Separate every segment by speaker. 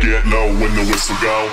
Speaker 1: get low when the whistle go.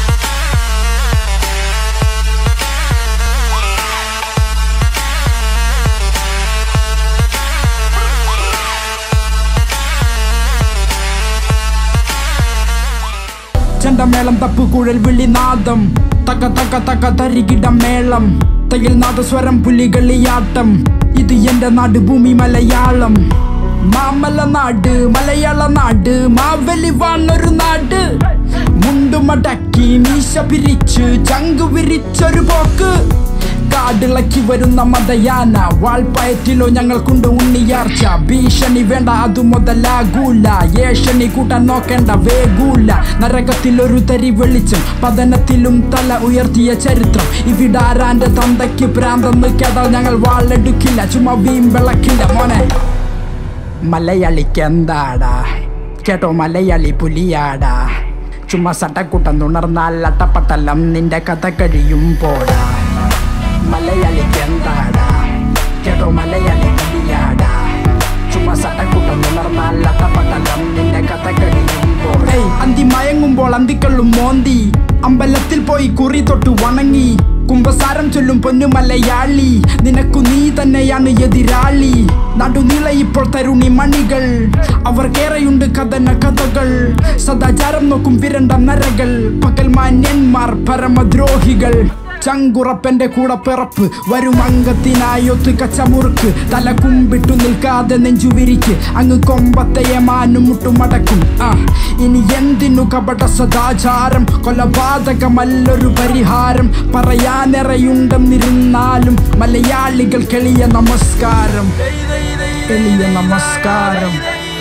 Speaker 2: ചെണ്ടമേളം തപ്പുകുഴൽ വിളിനാദം തക തക തക തരികിട മേളം തയ്യൽ നാദസ്വരം പുലികളിയാട്ടം ഇത് എന്റെ നാട് ഭൂമി മലയാളം മാമല നാട് മലയാള നാട് മാവലി വാണൊരു നാട് മുണ്ടുമടക്കി മീശ പിരിച്ച് ചങ്കു വിരിച്ചൊരു പോക്ക് കാടിളക്കി വരുന്ന മതയാന വാൾപ്പയറ്റിലോ ഞങ്ങൾക്കുണ്ട് ഉണ്ണിയാർച്ച ഭീഷണി വേണ്ട അത് മുതലാകൂല ഏഷണി കൂട്ടാൻ നോക്കേണ്ട വേഗൂല നരകത്തിൽ ഒരു തരി വെളിച്ചം പതനത്തിലും തല ഉയർത്തിയ ചരിത്രം ഇവിടാരാന്റെ തന്തയ്ക്ക് പ്രാന്തെന്ന് കേട്ടാൽ ഞങ്ങൾ വാളെടുക്കില്ല ചുമ്മാ വീമ്പിളക്കില്ല മോനെ മലയാളിക്ക് എന്താടാ കേട്ടോ മലയാളി പുലിയാടാ ചുമ്മാ സട്ടക്കൂട്ടം തുണർന്നാൽ അട്ടപ്പട്ടലം നിന്റെ കഥ കഴിയും പോടാ മലയാളിക്ക് എന്താടാ കേട്ടോ മലയാളി പുലിയാടാ ചുമ്മാ സട്ടക്കൂട്ടം തുണർന്നാൽ അട്ടപ്പട്ടലം നിന്റെ കഥ കഴിയും പോടാ അന്തി മയങ്ങുമ്പോൾ അന്തിക്കള്ളും മോന്തി അമ്പലത്തിൽ പോയി കുറി തൊട്ട് വണങ്ങി കുംഭസാരം ചൊല്ലും പൊന്നു മലയാളി നിനക്കു നീ തന്നെയാണ് എതിരാളി നടുനില ഇപ്പോൾ തരുണി മണികൾ അവർക്കേറെയുണ്ട് കഥന കഥകൾ സദാചാരം നോക്കും വിരണ്ട നരകൾ പകൽ മാന്യന്മാർ പരമദ്രോഹികൾ ചങ്കുറപ്പന്റെ കൂടെ പിറപ്പ് വരും അംഗത്തിനായൊത്ത് കച്ചമുറുക്ക് തല കുമ്പിട്ടു നിൽക്കാതെ നെഞ്ചുവിരിക്ക് അങ്ങ് കൊമ്പത്തെ മാനും മുട്ടുമടക്കും ആ ഇനി എന്തിനു കപട സദാചാരം കൊലപാതകമല്ലൊരു പരിഹാരം പറയാനെറയുണ്ടെന്നിരുന്നാലും മലയാളികൾ കെളിയ നമസ്കാരം എളിയ നമസ്കാരം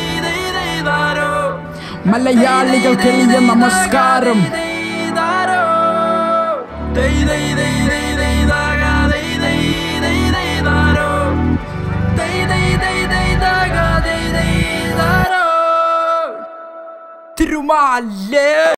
Speaker 2: മലയാളികൾ കെളിയ നമസ്കാരം തിരുമാലേ